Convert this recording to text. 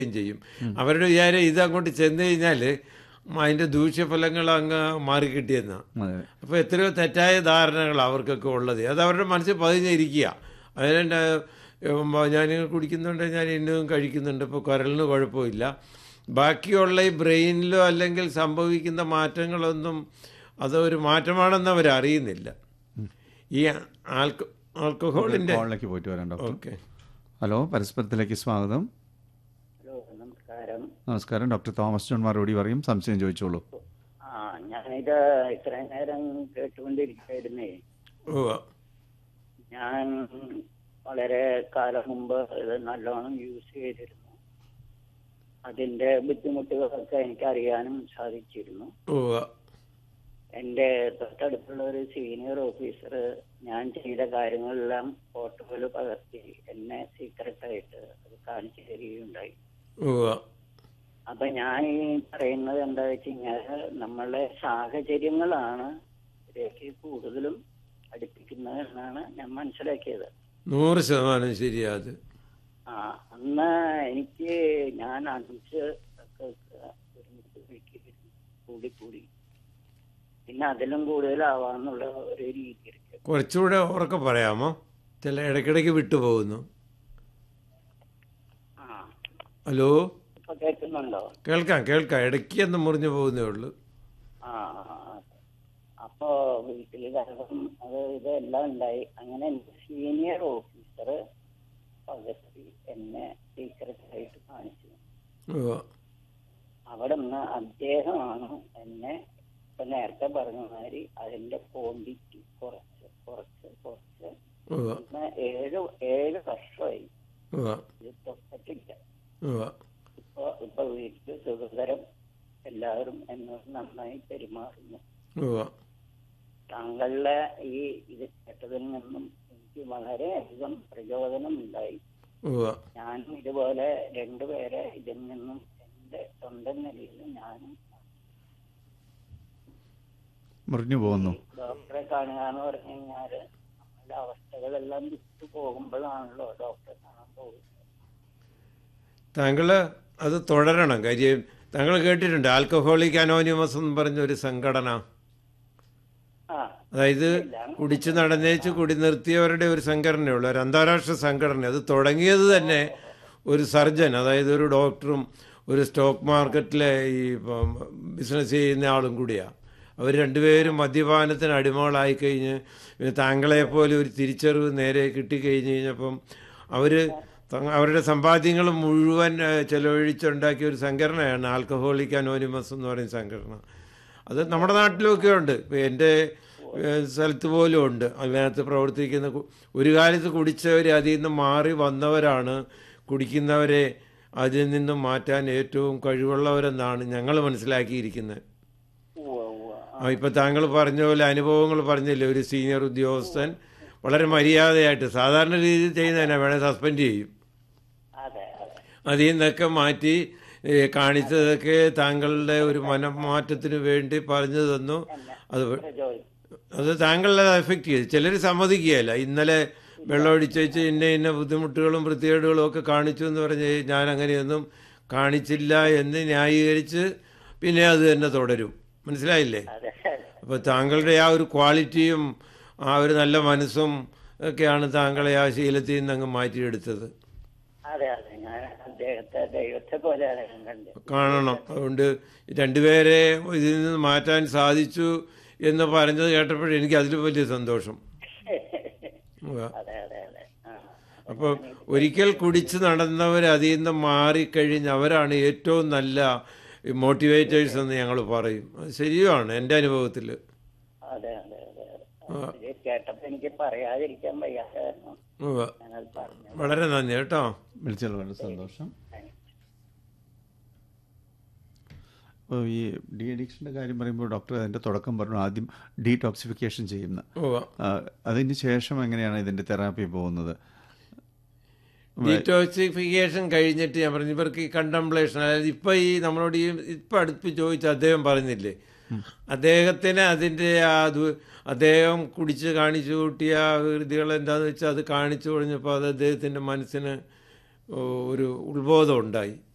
ചെയ്യും അവരുടെ വിചാരം ഇത് അങ്ങോട്ട് ചെന്ന് കഴിഞ്ഞാൽ അതിൻ്റെ ദൂഷ്യഫലങ്ങൾ അങ്ങ് മാറിക്കിട്ടിയെന്നാണ് അതെ അപ്പോൾ എത്രയോ തെറ്റായ ധാരണകൾ അവർക്കൊക്കെ ഉള്ളത് അത് അവരുടെ മനസ്സിൽ പതിഞ്ഞിരിക്കുക അതിനെ ഞാൻ കുടിക്കുന്നുണ്ട് ഞാൻ ഇന്നതും കഴിക്കുന്നുണ്ട് ഇപ്പോൾ കുരലിന് കുഴപ്പമില്ല ബാക്കിയുള്ള ഈ ബ്രെയിനിലോ അല്ലെങ്കിൽ സംഭവിക്കുന്ന മാറ്റങ്ങളൊന്നും അതൊരു മാറ്റമാണെന്ന് അവർ അറിയുന്നില്ല ഈ ആൽക്കോ ആൽക്കഹോളിൻ്റെ കോളിലേക്ക് പോയിട്ട് വരാം ഡോക്ടർ ഓക്കെ ഹലോ പരസ്പരത്തിലേക്ക് സ്വാഗതം ഹലോ നമസ്കാരം നമസ്കാരം ഡോക്ടർ തോമസ് ജോൺ മറുപടി പറയും സംശയം ചോദിച്ചോളൂ ആ ഞാനിത് ഇത്രയും നേരം കേട്ടുകൊണ്ടിരിക്കുകയായിരുന്നേ ഓ ഞാൻ വളരെ കാലം മുമ്പ് ഇത് നല്ലോണം യൂസ് ചെയ്തിരുന്നു അതിന്റെ ബുദ്ധിമുട്ടുകളൊക്കെ എനിക്ക് അറിയാനും സാധിച്ചിരുന്നു ഓ എൻ്റെ തൊട്ടടുത്തുള്ള ഒരു സീനിയർ ഓഫീസർ ഞാൻ ചെയ്ത കാര്യങ്ങളെല്ലാം ഫോട്ടോയിൽ പകർത്തി എന്നെ സീക്രട്ടായിട്ട് അത് കാണിച്ചു തരികയുണ്ടായി ഓ അപ്പൊ ഞാൻ ഈ പറയുന്നത് എന്താ വെച്ച് കഴിഞ്ഞാല് നമ്മളുടെ സാഹചര്യങ്ങളാണ് ഇതിലേക്ക് കൂടുതലും അടുപ്പിക്കുന്നത് എന്നാണ് ഞാൻ മനസ്സിലാക്കിയത് നൂറ് ശതമാനം ശരിയാ അത് ആ അന്ന് എനിക്ക് ഞാൻ അഞ്ച് ഒക്കെ ഒരുമിച്ച് കഴിക്കുകയായിരുന്നു. കൂടി കൂടി പിന്നെ അതിലും കൂടുതലാവാന്നുള്ള ഒരു രീതിയിലേക്ക് കുറച്ചുകൂടെ ഉറക്കെ പറയാമോ ചില ഇടയ്ക്കിടയ്ക്ക് വിട്ടുപോകുന്നു ആ ഹലോ ഇപ്പൊ കേൾക്കുന്നുണ്ടോ കേൾക്കാം കേൾക്കാം ഇടയ്ക്ക് ഒന്ന് മുറിഞ്ഞു പോകുന്നേ ഉള്ളൂ ആ ആ, ആ. അപ്പോ വീട്ടില് കലകം അത് ഇതെല്ലാം ഉണ്ടായി അങ്ങനെ എന്റെ സീനിയർ ഓഫീസർ പകർത്തി എന്നെ സീക്രട്ടായിട്ട് കാണിച്ചു ഓ അവിടെ നിന്ന് അദ്ദേഹമാണ് എന്നെ ഇപ്പൊ നേരത്തെ പറഞ്ഞ മാതിരി അതിന്റെ ക്വാണ്ടിറ്റി കുറച്ച് കുറച്ച് കുറച്ച് ഓ ഇന്ന് ഏഴ് ഏഴ് വർഷമായി ഓ ഇത് തൊട്ടിട്ടില്ല ഓ ഇപ്പൊ ഇപ്പൊ വീട്ടിൽ സുഖകരം എല്ലാവരും എന്നോട് നന്നായി പെരുമാറുന്നു ഓ താങ്കളുടെ ഈ ഇത് കേട്ടതിൽ നിന്നും എനിക്ക് വളരെയധികം പ്രചോദനം ഉണ്ടായി ഓ ഞാനും ഇതുപോലെ രണ്ടുപേരെ ഇതിൽ നിന്നും എന്റെ സ്വന്തം നിലയിൽ ഞാനും മുറിഞ്ഞു പോകുന്നു ഡോക്ടറെ കാണുക എന്ന് പറഞ്ഞു കഴിഞ്ഞാല് നമ്മളുടെ അവസ്ഥകളെല്ലാം വിട്ടു പോകുമ്പോഴാണല്ലോ ഡോക്ടറെ കാണാൻ പോകുന്നത് താങ്കൾ അത് തുടരണം കാര്യം താങ്കൾ കേട്ടിട്ടുണ്ട് ആൽക്കഹോളിക് അനോണിമസ് എന്ന് പറഞ്ഞ ഒരു സംഘടന ആ അതായത് കുടിച്ച് നടന്നേച്ച് കുടി നിർത്തിയവരുടെ ഒരു സംഘടനയുള്ളൂ ഒരു അന്താരാഷ്ട്ര സംഘടന അത് തുടങ്ങിയത് തന്നെ ഒരു സർജൻ അതായത് ഒരു ഡോക്ടറും ഒരു സ്റ്റോക്ക് മാർക്കറ്റിലെ ഈ ബിസിനസ് ചെയ്യുന്ന ആളും കൂടിയാണ് അവർ രണ്ടുപേരും മദ്യപാനത്തിന് അടിമകളായി കഴിഞ്ഞ് പിന്നെ താങ്കളെപ്പോലെ ഒരു തിരിച്ചറിവ് നേരെ കിട്ടിക്കഴിഞ്ഞ് കഴിഞ്ഞപ്പം അവർ അവരുടെ സമ്പാദ്യങ്ങൾ മുഴുവൻ ഏഹ്, ചെലവഴിച്ചുണ്ടാക്കിയ ഒരു സംഘടനയാണ് ആൽക്കഹോളിക് അനോണിമസ് എന്ന് പറയുന്ന സംഘടന അത് നമ്മുടെ നാട്ടിലൊക്കെ ഉണ്ട് ഇപ്പം എൻ്റെ ഏഹ്, സ്ഥലത്ത് പോലും ഉണ്ട് അതിനകത്ത് പ്രവർത്തിക്കുന്ന കു- ഒരു കാലത്ത് കുടിച്ചവർ അതിൽ നിന്ന് മാറി വന്നവരാണ് കുടിക്കുന്നവരെ അതിൽ നിന്നും മാറ്റാൻ ഏറ്റവും കഴിവുള്ളവരെന്നാണ് ഞങ്ങൾ മനസ്സിലാക്കിയിരിക്കുന്നത് ഉവ്വ ഉവ്വ ആ ഇപ്പം താങ്കൾ പറഞ്ഞ പോലെ അനുഭവങ്ങൾ പറഞ്ഞില്ലേ ഒരു സീനിയർ ഉദ്യോഗസ്ഥൻ വളരെ മര്യാദയായിട്ട് സാധാരണ രീതിയിൽ ചെയ്യുന്നതിനെ വേണേൽ സസ്പെൻഡ് ചെയ്യും അതെ അതെ അതിൽ നിന്നൊക്കെ മാറ്റി ഏ, കാണിച്ചതൊക്കെ താങ്കളുടെ ഒരു മനംമാറ്റത്തിന് വേണ്ടി പറഞ്ഞു തന്നു അത് വ- പ്രചോദിക്കും അത് താങ്കളെ എഫക്റ്റ് ചെയ്തു ചിലർ സമ്മതിക്കുകയല്ല ഇന്നലെ വെള്ളമൊഴിച്ച് വെച്ച് ഇന്ന ഇന്ന ബുദ്ധിമുട്ടുകളും വൃത്തികേടുകളും ഒക്കെ കാണിച്ചു എന്ന് പറഞ്ഞ് ഞാൻ അങ്ങനെയൊന്നും കാണിച്ചില്ല എന്ന് ന്യായീകരിച്ച് പിന്നെ അത് തന്നെ തുടരും മനസ്സിലായില്ലേ അതെ അപ്പോൾ താങ്കളുടെ ആ ഒരു ക്വാളിറ്റിയും ആ ഒരു നല്ല മനസ്സും ഒക്കെയാണ് താങ്കളെ ആ ശീലത്തിൽ നിന്ന് അങ്ങ് മാറ്റിയെടുത്തത് അതെ അതെ ഞാൻ അദ്ദേഹത്തെ ദൈവത്തെ പോലെയാണ് ഞാൻ കണ്ടത് കാണണം അതുകൊണ്ട് രണ്ടുപേരെ ഇതിൽ നിന്ന് മാറ്റാൻ സാധിച്ചു എന്ന് പറഞ്ഞത് കേട്ടപ്പോൾ എനിക്ക് അതിൽ വലിയ സന്തോഷം ഉവ്വ. അതെ അതെ അതെ ആ അപ്പോൾ ഒരിക്കൽ കുടിച്ച് നടന്നവർ അതിൽ നിന്ന് മാറിക്കഴിഞ്ഞ് അവരാണ് ഏറ്റവും നല്ല മോട്ടിവേറ്റേഴ്സ് എന്ന് ഞങ്ങൾ പറയും അത് ശരിയാണ് എൻ്റെ അനുഭവത്തിൽ അതെ അതെ അതെ അതെ ഇത് കേട്ടപ്പോ എനിക്ക് പറയാതിരിക്കാൻ വയ്യാതായിരുന്നു ഉവ്വ. ഞാനത് പറഞ്ഞു വളരെ നന്ദി കേട്ടോ വിളിച്ചത് വളരെ സന്തോഷം അപ്പോൾ ഈ ഡി അഡിക്ഷൻ്റെ കാര്യം പറയുമ്പോൾ ഡോക്ടർ അതിൻ്റെ തുടക്കം പറഞ്ഞു ആദ്യം ഡീടോക്സിഫിക്കേഷൻ ചെയ്യുന്ന ഉവ്വ. ആ, അതിന് ശേഷം എങ്ങനെയാണ് ഇതിൻ്റെ തെറാപ്പി പോകുന്നത് ഡീറ്റോക്സിഫിക്കേഷൻ കഴിഞ്ഞിട്ട് ഞാൻ പറഞ്ഞു ഇവർക്ക് ഈ കണ്ടംപ്ലേഷൻ അതായത് ഇപ്പം ഈ നമ്മളോട് ഈ ഇപ്പം അടുത്ത് ചോദിച്ച അദ്ദേഹം പറഞ്ഞില്ലേ അദ്ദേഹത്തിന് അതിൻ്റെ ആ അത് അദ്ദേഹം കുടിച്ച് കാണിച്ചു കൂട്ടിയ കൃതികൾ എന്താണെന്ന് വെച്ചാൽ അത് കാണിച്ചു കഴിഞ്ഞപ്പോൾ അത് അദ്ദേഹത്തിൻ്റെ മനസ്സിന് ഒരു ഉത്ബോധം ഉണ്ടായി